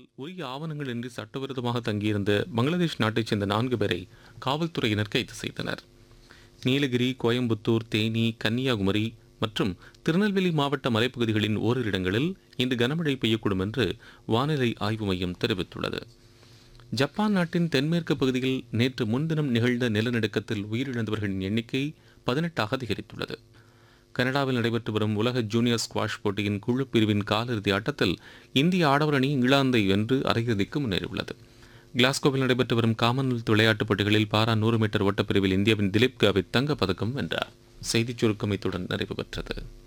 உரிய ஆவணங்களின்றி சட்டவிரோதமாக தங்கியிருந்த பங்களாதேஷ் நாட்டைச் சேர்ந்த நான்கு பேரை காவல்துறையினர் கைது செய்தனர் நீலகிரி கோயம்புத்தூர் தேனி கன்னியாகுமரி மற்றும் திருநெல்வேலி மாவட்ட மலைப்பகுதிகளின் ஓரிரு இடங்களில் இன்று கனமழை பெய்யக்கூடும் என்று வானிலை ஆய்வு மையம் தெரிவித்துள்ளது ஜப்பான் நாட்டின் தென்மேற்கு பகுதியில் நேற்று முன்தினம் நிகழ்ந்த நிலநடுக்கத்தில் உயிரிழந்தவர்களின் எண்ணிக்கை பதினெட்டாக அதிகரித்துள்ளது கனடாவில் நடைபெற்று வரும் உலக ஜூனியர் ஸ்குவாஷ் போட்டியின் குழு பிரிவின் காலிறுதி ஆட்டத்தில் இந்திய ஆடவர் அணி இங்கிலாந்தை வென்று அரையிறுதிக்கு முன்னேறியுள்ளது கிளாஸ்கோவில் நடைபெற்று வரும் காமன்வெல்த் விளையாட்டுப் போட்டிகளில் பாரா நூறு மீட்டர் ஓட்டப்பிரிவில் இந்தியாவின் திலீப் காவித் தங்கப் பதக்கம் வென்றார் செய்திச் சுருக்கம் இத்துடன் நிறைவு பெற்றது